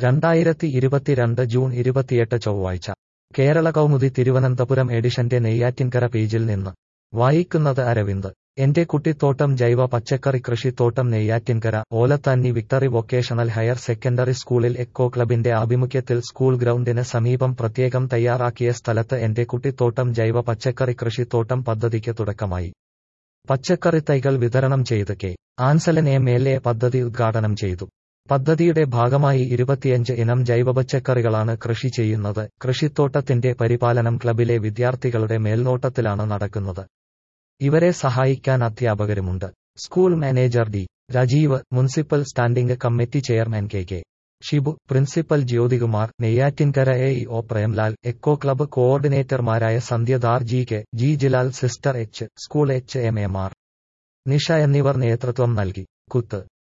രണ്ടായിരത്തി ഇരുപത്തിരണ്ട് ജൂൺ ഇരുപത്തിയെട്ട് ചൊവ്വാഴ്ച കേരള കൗമുദി തിരുവനന്തപുരം എഡിഷന്റെ നെയ്യാറ്റിൻകര പേജിൽ നിന്ന് വായിക്കുന്നത് അരവിന്ദ് എന്റെ കുട്ടിത്തോട്ടം ജൈവ പച്ചക്കറി കൃഷിത്തോട്ടം Neyyattinkara Olathanni Victory vocational higher secondary സ്കൂളിൽ എക്കോ ക്ലബിന്റെ ആഭിമുഖ്യത്തിൽ സ്കൂൾ ഗ്രൗണ്ടിന് സമീപം പ്രത്യേകം തയ്യാറാക്കിയ സ്ഥലത്ത് എന്റെ കുട്ടിത്തോട്ടം ജൈവ പച്ചക്കറി കൃഷിത്തോട്ടം പദ്ധതിക്ക് തുടക്കമായി പച്ചക്കറിത്തൈകൾ വിതരണം ചെയ്ത് K Ansalan M L A പദ്ധതി ഉദ്ഘാടനം ചെയ്തു പദ്ധതിയുടെ ഭാഗമായി ഇരുപത്തിയഞ്ച് ഇനം ജൈവപച്ചക്കറികളാണ് കൃഷി ചെയ്യുന്നത് കൃഷിത്തോട്ടത്തിന്റെ പരിപാലനം ക്ലബിലെ വിദ്യാർത്ഥികളുടെ മേൽനോട്ടത്തിലാണ് നടക്കുന്നത് ഇവരെ സഹായിക്കാൻ അധ്യാപകരുമുണ്ട് school manager D Rajeev municipal standing committee chairman K K Shibu principal Jyothikumar Neyyattinkara A E O Premlal eco club കോർഡിനേറ്റർമാരായ Sandhyadhar G K G Jilal sister H school H M M R Nisha എന്നിവർ നേതൃത്വം നൽകി കുത്ത്